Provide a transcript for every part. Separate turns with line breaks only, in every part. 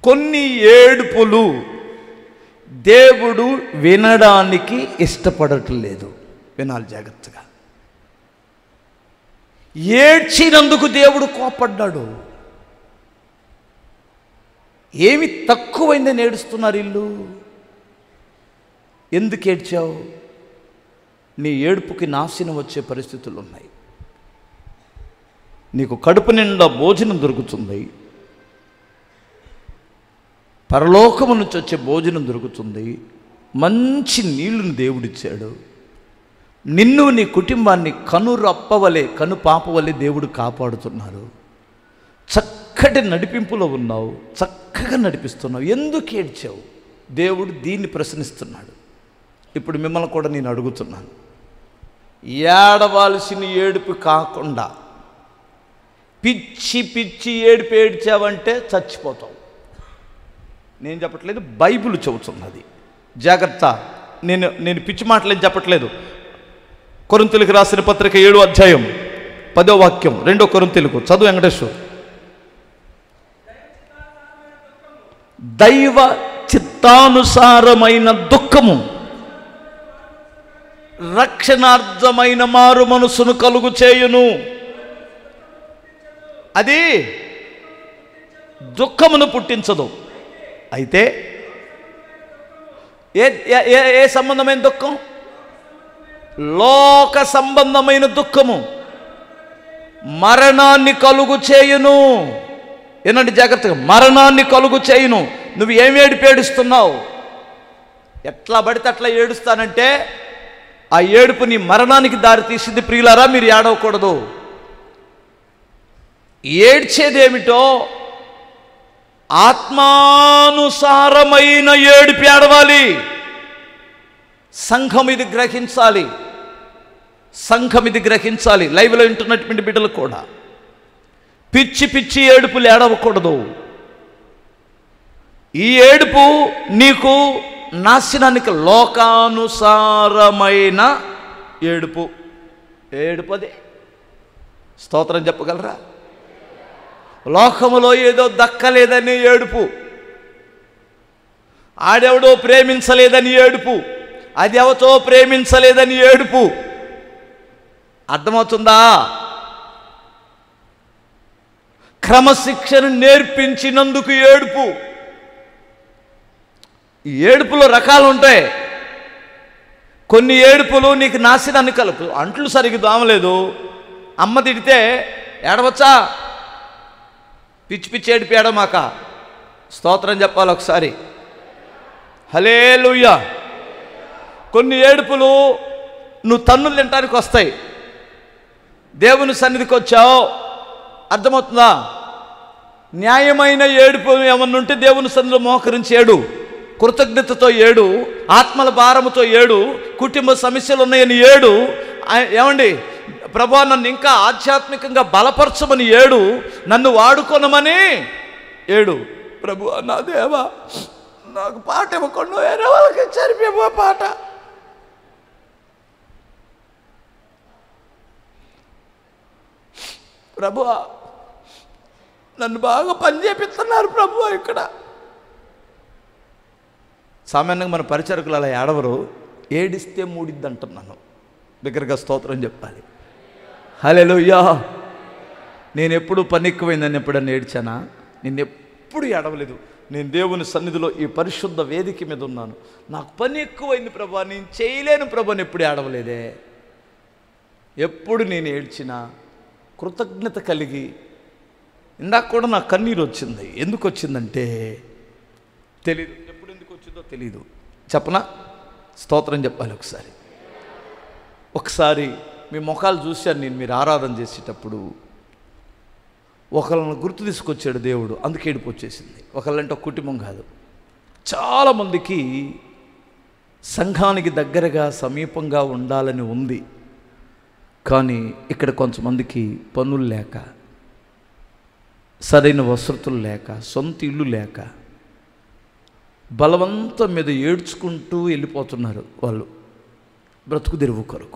కొన్ని ఏడుపులు దేవుడు వినడానికి ఇష్టపడట్లేదు వినాలి జాగ్రత్తగా ఏడ్చినందుకు దేవుడు కోపడ్డాడు ఏమి తక్కువైందని ఏడుస్తున్నారు ఇల్లు ఎందుకు ఏడ్చావు నీ ఏడుపుకి నాశనం వచ్చే పరిస్థితులు ఉన్నాయి నీకు కడుపు నిండా భోజనం దొరుకుతుంది పరలోకము నుంచి వచ్చే భోజనం దొరుకుతుంది మంచి నీళ్లను దేవుడిచ్చాడు నిన్ను నీ కుటుంబాన్ని కను రప్పవలే కను పాపవలే దేవుడు కాపాడుతున్నారు చక్కటి నడిపింపులో ఉన్నావు చక్కగా నడిపిస్తున్నావు ఎందుకు ఏడ్చావు దేవుడు దీన్ని ప్రశ్నిస్తున్నాడు ఇప్పుడు మిమ్మల్ని కూడా నేను అడుగుతున్నాను ఏడవలసిన ఏడుపు కాకుండా పిచ్చి పిచ్చి ఏడుపు ఏడ్చావంటే చచ్చిపోతావు నేను చెప్పట్లేదు బైబిల్ చెబుతున్నది జాగ్రత్త నేను నేను పిచ్చి మాటలేం చెప్పట్లేదు కొరింతలకు రాసిన పత్రిక ఏడు అధ్యాయం పదో వాక్యం రెండో కొరింతలకు చదువు వెంకటేశ్వర్ దైవ చిత్తానుసారమైన దుఃఖము రక్షణార్థమైన మారు మనసును కలుగు చేయును అది దుఃఖమును పుట్టించదు అయితే ఏ ఏ- ఏ ఏ సంబంధమైన దుఃఖం లోక సంబంధమైన దుఃఖము మరణాన్ని కలుగు చేయును ఏనండి జాగ్రత్తగా మరణాన్ని కలుగు చేయును నువ్వు ఏమి ఏడుపు ఏడుస్తున్నావు ఎట్లా పడితే అట్లా ఏడుస్తానంటే ఆ ఏడుపు నీ మరణానికి దారి తీసింది ప్రియులారా మీరు ఏడవకూడదు ఏడ్చేదేమిటో ఆత్మానుసారమైన ఏడుపు ఏడవాలి సంఘం ఇది గ్రహించాలి సంఘం ఇది గ్రహించాలి లైవ్లో వింటున్నటువంటి బిడ్డలు కూడా పిచ్చి పిచ్చి ఏడుపులు ఏడవకూడదు ఈ ఏడుపు నీకు నాశనానికి లోకానుసారమైన ఏడుపు ఏడుపు అది స్తోత్రం చెప్పగలరా లోకములో ఏదో దక్కలేదని ఏడుపు ఆడెవడో ప్రేమించలేదని ఏడుపు అది ఎవతో ప్రేమించలేదని ఏడుపు అర్థమవుతుందా క్రమశిక్షణ నేర్పించినందుకు ఏడుపు ఈ ఏడుపులో రకాలు ఉంటాయి కొన్ని ఏడుపులు నీకు నాశనాన్ని కలుపు అంట్లు సరిగ్గా దామలేదు అమ్మ తిడితే ఏడవచ్చా పిచ్చి పిచ్చి ఏడిపి ఏడమాక స్తోత్రం చెప్పాలి ఒకసారి హలే కొన్ని ఏడుపులు నువ్వు తన్నులు తినటానికి వస్తాయి దేవుని సన్నిధికి వచ్చావు అర్థమవుతుందా న్యాయమైన ఏడుపు ఏమన్నా ఉంటే దేవుని సన్నిధిలో మోకరించి ఏడు కృతజ్ఞతతో ఏడు ఆత్మల భారముతో ఏడు కుటుంబ సమస్యలు ఉన్నాయని ఏడు ఆ- ఏమండి ప్రభా నన్ను ఇంకా ఆధ్యాత్మికంగా బలపరచమని ఏడు నన్ను వాడుకొనమని ఏడు ప్రభు నా దేవా నాకు పాట ఇవ్వకుండా వేరే వాళ్ళకి చరిపేమో పాట ప్రభు నన్ను బాగా పని చేపిస్తున్నారు ప్రభు ఇక్కడ సామాన్యంగా మన పరిచరకులు అలా ఏడవరు ఏడిస్తే మూడిద్ది అంటున్నాను దగ్గరగా స్తోత్రం చెప్పాలి హలోయ్యా నేను ఎప్పుడు పని ఎక్కువైందని ఎప్పుడన్నా ఏడ్చానా నేను ఎప్పుడు ఏడవలేదు నేను దేవుని సన్నిధిలో ఈ పరిశుద్ధ వేదిక మీద ఉన్నాను నాకు పని ఎక్కువైంది ప్రభా నేను చేయలేను ప్రభు అని ఎప్పుడు ఏడవలేదే ఎప్పుడు నేను ఏడ్చినా కృతజ్ఞత కలిగి ఇందాక కూడా నాకు కన్నీరు వచ్చింది ఎందుకు వచ్చిందంటే తెలీదు ఎప్పుడు ఎందుకు వచ్చిందో తెలీదు చెప్పనా స్తోత్రం చెప్పాలి ఒకసారి ఒకసారి మీ ముఖాలు చూశాను నేను మీరు ఆరాధన చేసేటప్పుడు ఒకళ్ళని గుర్తు తీసుకొచ్చాడు దేవుడు అందుకే ఏడుపు వచ్చేసింది ఒకళ్ళంటే ఒక కుటుంబం కాదు చాలామందికి సంఘానికి దగ్గరగా సమీపంగా ఉండాలని ఉంది కానీ ఇక్కడ కొంతమందికి పనులు లేక సరైన వసతులు లేక సొంత ఇల్లు లేక బలవంతం మీద ఏడ్చుకుంటూ వెళ్ళిపోతున్నారు వాళ్ళు బ్రతుకు తెరువు కొరకు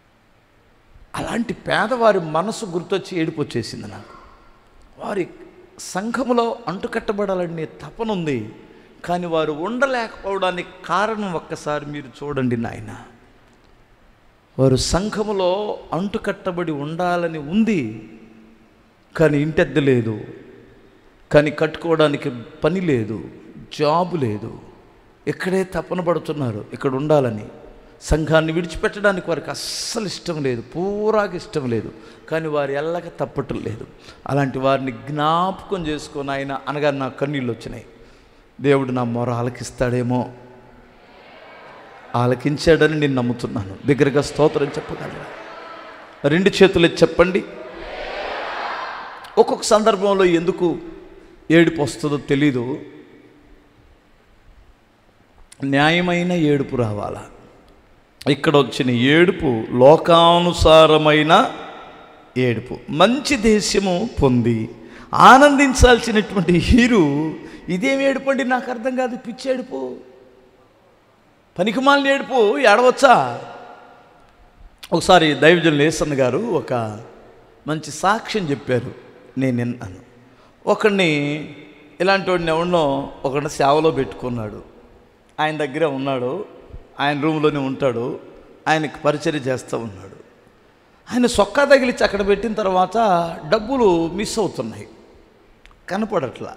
అలాంటి పేదవారి మనసు గుర్తొచ్చి ఏడుపు వచ్చేసింది నాకు వారి సంఘములో అంటుకట్టబడాలనే తపన ఉంది కానీ వారు ఉండలేకపోవడానికి కారణం ఒక్కసారి మీరు చూడండి నాయన వారు సంఘములో అంటుకట్టబడి ఉండాలని ఉంది కానీ ఇంటెద్దు లేదు కానీ కట్టుకోవడానికి పని లేదు జాబు లేదు ఇక్కడే తపన పడుతున్నారు ఇక్కడ ఉండాలని సంఘాన్ని విడిచిపెట్టడానికి వారికి అస్సలు ఇష్టం లేదు పూరాగా ఇష్టం లేదు కానీ వారు ఎల్లక తప్పటం లేదు అలాంటి వారిని జ్ఞాపకం చేసుకొని ఆయన అనగా నా కన్నీళ్ళు వచ్చినాయి దేవుడు నా మొర ఆలకిస్తాడేమో ఆలకించాడని నేను నమ్ముతున్నాను దగ్గరగా స్తోత్రం చెప్పగలరా రెండు చేతులు ఎత్తి చెప్పండి ఒక్కొక్క సందర్భంలో ఎందుకు ఏడుపు వస్తుందో తెలీదు న్యాయమైన ఏడుపు రావాలా ఇక్కడ వచ్చిన ఏడుపు లోకానుసారమైన ఏడుపు మంచి దేశము పొంది ఆనందించాల్సినటువంటి హీరు ఇదేం ఏడుపు అండి నాకు అర్థం కాదు పిచ్చి ఏడుపు పనికిమాలిన ఏడుపు ఏడవచ్చా ఒకసారి దైవజనులు లేసన్న గారు ఒక మంచి సాక్ష్యం చెప్పారు నేను విన్నాను ఒకడిని ఇలాంటి వాడిని ఎవడనో ఒకడిని సేవలో పెట్టుకున్నాడు ఆయన దగ్గరే ఉన్నాడు ఆయన రూమ్లోనే ఉంటాడు ఆయనకి పరిచర్య చేస్తూ ఉన్నాడు ఆయన సొక్కా తగిలిచ్చి అక్కడ పెట్టిన తర్వాత డబ్బులు మిస్ అవుతున్నాయి కనపడట్లా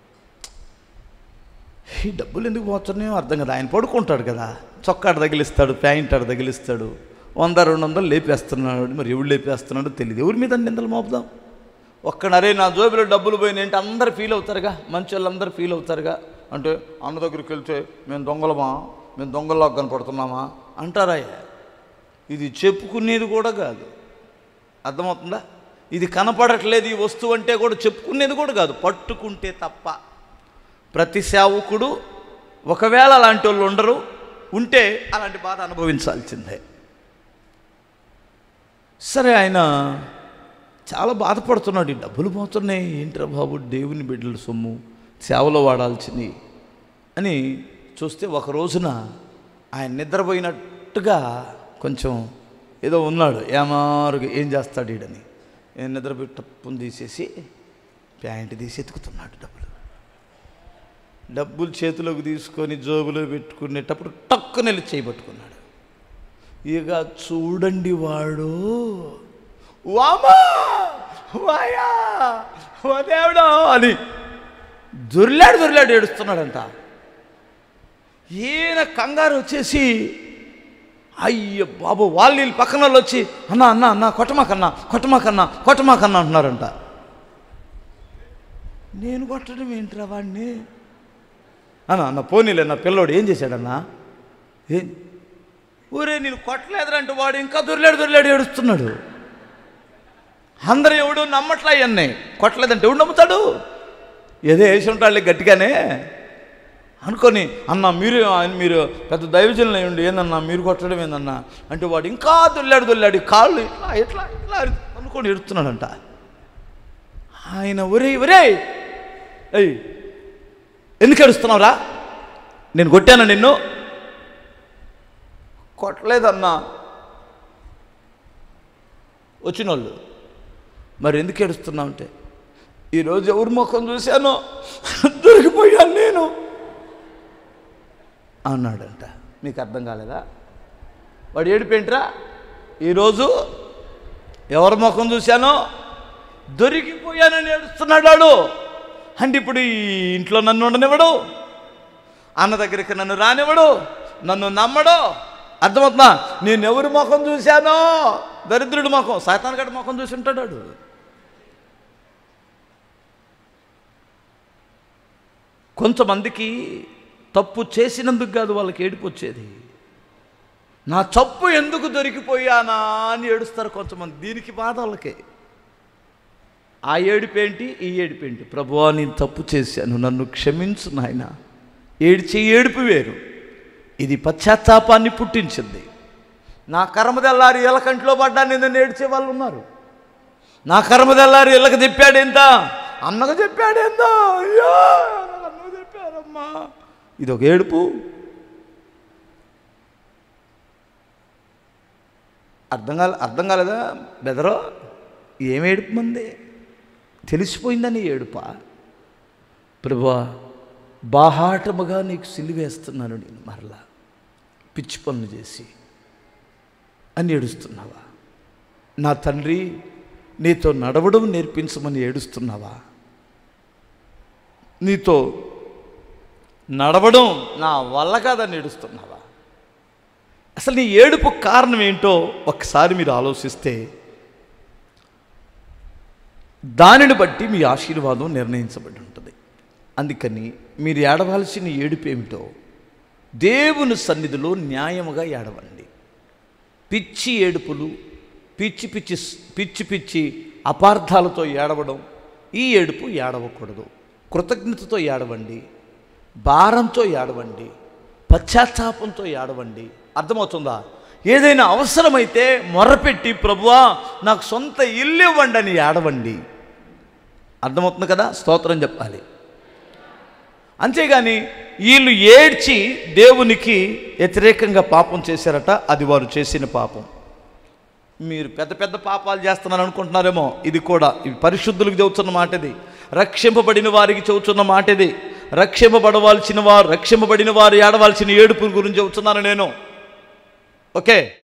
ఈ డబ్బులు ఎందుకు పోతున్నాయో అర్థం కదా ఆయన పడుకుంటాడు కదా చొక్కా ఆడ తగిలిస్తాడు ప్యాంట్ ఆడ తగిలిస్తాడు వంద రెండు వందలు లేపేస్తున్నాడు మరి ఎవడు లేపేస్తున్నాడో తెలియదు ఎవరి మీద నిందలు మోపుదాం ఒక్కడరే నా జోబిలో డబ్బులు పోయినాయి అంటే అందరు ఫీల్ అవుతారుగా మంచి వాళ్ళందరూ ఫీల్ అవుతారుగా అంటే అన్న దగ్గరికి వెళ్తే మేము దొంగలమా మేము దొంగల్లాగా కనపడుతున్నామా అంటారా ఇది చెప్పుకునేది కూడా కాదు అర్థమవుతుందా ఇది కనపడట్లేదు ఈ వస్తువు అంటే కూడా చెప్పుకునేది కూడా కాదు పట్టుకుంటే తప్ప ప్రతి సేవకుడు ఒకవేళ అలాంటి వాళ్ళు ఉండరు ఉంటే అలాంటి బాధ అనుభవించాల్సిందే సరే ఆయన చాలా బాధపడుతున్నాడు ఈ డబ్బులు పోతున్నాయి ఏంట్రా బాబు దేవుని బిడ్డల సొమ్ము సేవలో వాడాల్సింది అని చూస్తే ఒక రోజున ఆయన నిద్రపోయినట్టుగా కొంచెం ఏదో ఉన్నాడు ఏమారుగా ఏం చేస్తాడు ఈడని నేను నిద్రపోయి టప్పుని తీసేసి ప్యాంట్ తీసి ఎత్తుకుతున్నాడు డబ్బులు డబ్బులు చేతిలోకి తీసుకొని జోబులో పెట్టుకునేటప్పుడు టక్కు నెల్లి చేయబట్టుకున్నాడు ఇక చూడండి వాడు వామా వాయా ఓ దేవుడా అని దొర్లాడు దొర్లాడు ఏడుస్తున్నాడంట ఈయన కంగారు వచ్చేసి అయ్య బాబు వాళ్ళు వీళ్ళు పక్కన వాళ్ళు వచ్చి అన్న అన్న అన్న కొట్టమాకన్నా కొట్టమాకన్నా కొట్టమాకన్నా అంటున్నారంట నేను కొట్టడం ఏంట్రా వాడిని అన్న అన్న పోనీలే నా పిల్లోడు ఏం చేశాడన్నా ఏం ఊరే నేను కొట్టలేదురంటే వాడు ఇంకా దొరిలాడు దొరిలాడు ఏడుస్తున్నాడు అందరూ ఎవడు నమ్మట్లా ఇవన్నీ కొట్టలేదంటే ఎవడు నమ్ముతాడు ఏదో వేసి ఉంటాడు గట్టిగానే అనుకొని అన్న మీరు ఆయన మీరు పెద్ద దైవజనులు అయ్యండి ఏందన్నా మీరు కొట్టడం ఏందన్నా అంటే వాడు ఇంకా దొల్లాడు దొల్లాడు కాళ్ళు ఇట్లా ఇట్లా ఇట్లా అనుకొని ఎడుతున్నాడంట ఆయన ఒరే ఒరే ఏయ్ ఎందుకు ఏడుస్తున్నావురా నేను కొట్టానా నిన్ను కొట్టలేదన్నా వచ్చినోళ్ళు మరి ఎందుకు ఏడుస్తున్నావు అంటే ఈరోజు ఎవరి ముఖం చూశానో దొరికిపోయాను నేను అన్నాడంట మీకు అర్థం కాలేదా వాడు ఏడిపోయింట్రా ఈరోజు ఎవరి ముఖం చూశానో దొరికిపోయానని ఏడుస్తున్నాడు వాడు అంటే ఇప్పుడు ఈ ఇంట్లో నన్ను ఉండనివ్వడు అన్న దగ్గరికి నన్ను రానివ్వడు నన్ను నమ్మడు అర్థమవుతుందా నేను ఎవరి ముఖం చూశానో దరిద్రుడి ముఖం సాతానగడి ముఖం చూసి ఉంటాడు వాడు కొంతమందికి తప్పు చేసినందుకు కాదు వాళ్ళకి ఏడుపు వచ్చేది నా తప్పు ఎందుకు దొరికిపోయానా అని ఏడుస్తారు కొంతమంది దీనికి బాధ వాళ్ళకే ఆ ఏడుపేంటి ఈ ఏడుపేంటి ప్రభువా నేను తప్పు చేశాను నన్ను క్షమించు నాయన ఏడ్చే ఏడుపు వేరు ఇది పశ్చాత్తాపాన్ని పుట్టించింది నా కర్మదెల్లారి ఎలకంట్లో పడ్డాను నేను ఏడ్చే వాళ్ళు ఉన్నారు నా కర్మదెల్లారి ఇళ్ళకి చెప్పాడేంత అన్నకు చెప్పాడేందో అయ్యో నాకు అన్నకు చెప్పారమ్మా ఇది ఒక ఏడుపు అర్థం కాలే అర్థం కాలేదా బెదరో ఏం ఏడుపు మంది తెలిసిపోయిందని ఏడుపా ప్రభువా బాహాటముగా నీకు సిలివేస్తున్నాను నేను మరలా పిచ్చి పనులు చేసి అని ఏడుస్తున్నావా నా తండ్రి నీతో నడవడం నేర్పించమని ఏడుస్తున్నావా నీతో నడవడం నా వల్ల కాదని ఏడుస్తున్నావా అసలు నీ ఏడుపు కారణం ఏంటో ఒకసారి మీరు ఆలోచిస్తే దానిని బట్టి మీ ఆశీర్వాదం నిర్ణయించబడి ఉంటుంది అందుకని మీరు ఏడవలసిన ఏడుపు ఏమిటో దేవుని సన్నిధిలో న్యాయముగా ఏడవండి పిచ్చి ఏడుపులు పిచ్చి పిచ్చి పిచ్చి పిచ్చి అపార్థాలతో ఏడవడం ఈ ఏడుపు ఏడవకూడదు కృతజ్ఞతతో ఏడవండి భారంతో ఏడవండి పశ్చాత్తాపంతో ఏడవండి అర్థమవుతుందా ఏదైనా అవసరమైతే మొరపెట్టి ప్రభువా నాకు సొంత ఇల్లు ఇవ్వండి అని ఏడవండి అర్థమవుతుంది కదా స్తోత్రం చెప్పాలి అంతేగాని వీళ్ళు ఏడ్చి దేవునికి వ్యతిరేకంగా పాపం చేశారట అది వారు చేసిన పాపం మీరు పెద్ద పెద్ద పాపాలు చేస్తున్నారు అనుకుంటున్నారేమో ఇది కూడా ఇది పరిశుద్ధులకు చెబుతున్న మాట ఇది రక్షింపబడిన వారికి చెబుతున్న మాట ఇది రక్షింపబడవలసిన వారు రక్షింపబడిన వారు ఏడవలసిన ఏడుపు గురించి చెబుతున్నాను నేను ఓకే